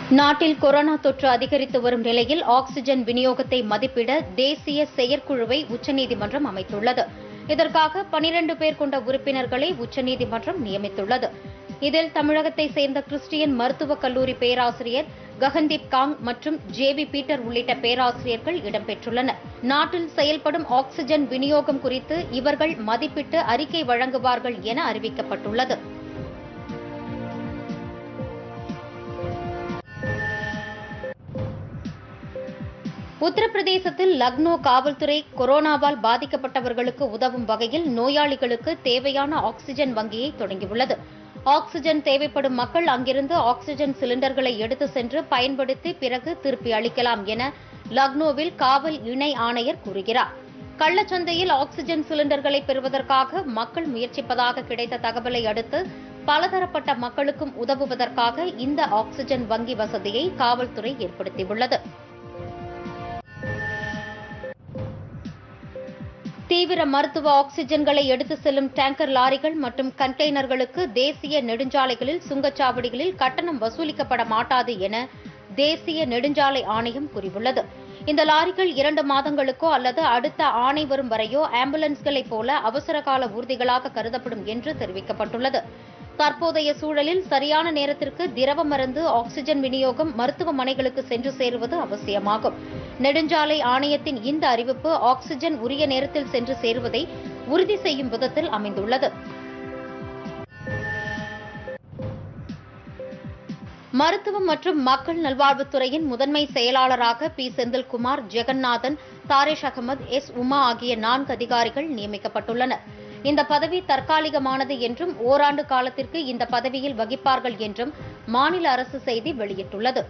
நாட்டில் கொரோனா தொற்று அதிகரித்து வரும் நிலையில் ஆக்ஸிஜன் விநியோகத்தை மதிப்பிட தேசிய செயற்குழுவை உச்சநீதிமன்றம் அமைத்துள்ளது இதற்காக பனிரண்டு பேர் கொண்ட உறுப்பினர்களை உச்சநீதிமன்றம் நியமித்துள்ளது இதில் தமிழகத்தை சேர்ந்த கிறிஸ்டியன் மருத்துவக் கல்லூரி பேராசிரியர் ககன்தீப் காங் மற்றும் ஜே பி பீட்டர் உள்ளிட்ட பேராசிரியர்கள் இடம்பெற்றுள்ளனர் நாட்டில் செயல்படும் ஆக்ஸிஜன் விநியோகம் குறித்து இவர்கள் மதிப்பிட்டு அறிக்கை வழங்குவார்கள் என அறிவிக்கப்பட்டுள்ளது உத்தரப்பிரதேசத்தில் லக்னோ காவல்துறை கொரோனாவால் பாதிக்கப்பட்டவர்களுக்கு உதவும் வகையில் நோயாளிகளுக்கு தேவையான ஆக்ஸிஜன் வங்கியை தொடங்கியுள்ளது ஆக்ஸிஜன் தேவைப்படும் மக்கள் அங்கிருந்து ஆக்ஸிஜன் சிலிண்டர்களை எடுத்து சென்று பயன்படுத்தி பிறகு திருப்பி அளிக்கலாம் என லக்னோவில் காவல் இணை ஆணையர் கூறுகிறார் கள்ளச்சந்தையில் ஆக்ஸிஜன் சிலிண்டர்களை பெறுவதற்காக மக்கள் முயற்சிப்பதாக கிடைத்த தகவலை அடுத்து பலதரப்பட்ட மக்களுக்கும் உதவுவதற்காக இந்த ஆக்ஸிஜன் வங்கி வசதியை காவல்துறை ஏற்படுத்தியுள்ளது தீவிர மருத்துவ ஆக்ஸிஜன்களை எடுத்து செல்லும் டேங்கர் லாரிகள் மற்றும் கண்டெய்னர்களுக்கு தேசிய நெடுஞ்சாலைகளில் சுங்கச்சாவடிகளில் கட்டணம் வசூலிக்கப்பட மாட்டாது என தேசிய நெடுஞ்சாலை ஆணையம் கூறியுள்ளது இந்த லாரிகள் இரண்டு மாதங்களுக்கோ அல்லது அடுத்த ஆணை வரும் வரையோ ஆம்புலன்ஸ்களைப் போல அவசரகால ஊர்திகளாக கருதப்படும் என்று தெரிவிக்கப்பட்டுள்ளது தற்போதைய சூழலில் சரியான நேரத்திற்கு திரவ மருந்து ஆக்ஸிஜன் விநியோகம் மருத்துவமனைகளுக்கு சென்று சேருவது அவசியமாகும் நெடுஞ்சாலை ஆணையத்தின் இந்த அறிவிப்பு ஆக்ஸிஜன் உரிய நேரத்தில் சென்று சேருவதை உறுதி செய்யும் விதத்தில் அமைந்துள்ளது மருத்துவம் மற்றும் மக்கள் நல்வாழ்வுத்துறையின் முதன்மை செயலாளராக பி செந்தில்குமார் ஜெகநாதன் தாரேஷ் அகமது எஸ் உமா ஆகிய நான்கு அதிகாரிகள் நியமிக்கப்பட்டுள்ளனர் இந்த பதவி தற்காலிகமானது என்றும் ஓராண்டு காலத்திற்கு இந்த பதவியில் வகிப்பார்கள் என்றும் மாநில அரசு செய்தி வெளியிட்டுள்ளது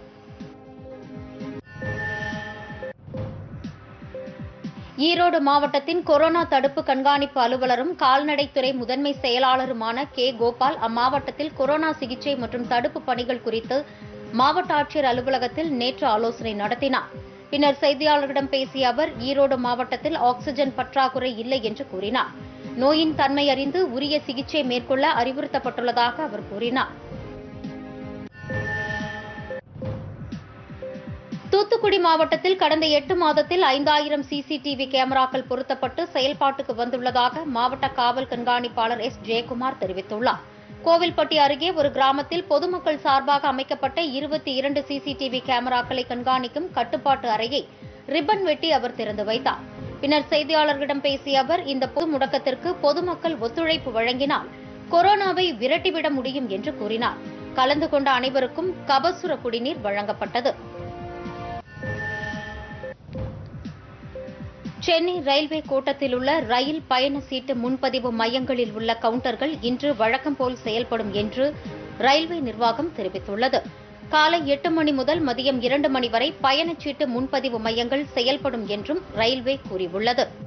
ஈரோடு மாவட்டத்தின் கொரோனா தடுப்பு கண்காணிப்பு அலுவலரும் கால்நடைத்துறை முதன்மை செயலாளருமான கே கோபால் அம்மாவட்டத்தில் கொரோனா சிகிச்சை மற்றும் தடுப்பு பணிகள் குறித்து மாவட்ட ஆட்சியர் அலுவலகத்தில் நேற்று ஆலோசனை நடத்தினார் பின்னர் செய்தியாளர்களிடம் பேசிய அவர் ஈரோடு மாவட்டத்தில் ஆக்ஸிஜன் பற்றாக்குறை இல்லை என்று கூறினார் நோயின் தன்மை அறிந்து உரிய சிகிச்சை மேற்கொள்ள அறிவுறுத்தப்பட்டுள்ளதாக அவர் கூறினார் தூத்துக்குடி மாவட்டத்தில் கடந்த எட்டு மாதத்தில் ஐந்தாயிரம் சிசிடிவி கேமராக்கள் பொருத்தப்பட்டு செயல்பாட்டுக்கு வந்துள்ளதாக மாவட்ட காவல் கண்காணிப்பாளர் எஸ் ஜெயக்குமார் தெரிவித்துள்ளார் கோவில்பட்டி அருகே ஒரு கிராமத்தில் பொதுமக்கள் சார்பாக அமைக்கப்பட்ட இருபத்தி இரண்டு சிசிடிவி கேமராக்களை கண்காணிக்கும் கட்டுப்பாட்டு அறையை ரிப்பன் வெட்டி அவர் திறந்து வைத்தார் பின்னர் செய்தியாளர்களிடம் பேசிய அவர் இந்த பொது முடக்கத்திற்கு பொதுமக்கள் ஒத்துழைப்பு வழங்கினால் கொரோனாவை விரட்டிவிட முடியும் என்று கூறினார் கலந்து கொண்ட அனைவருக்கும் கபசுர குடிநீர் வழங்கப்பட்டது சென்னை ரயில்வே கோட்டத்தில் உள்ள ரயில் பயண சீட்டு முன்பதிவு மையங்களில் உள்ள கவுண்டர்கள் இன்று வழக்கம் போல் செயல்படும் என்று ரயில்வே நிர்வாகம் தெரிவித்துள்ளது காலை எட்டு மணி முதல் மதியம் இரண்டு மணி வரை பயணச்சீட்டு முன்பதிவு மையங்கள் செயல்படும் என்றும் ரயில்வே கூறியுள்ளது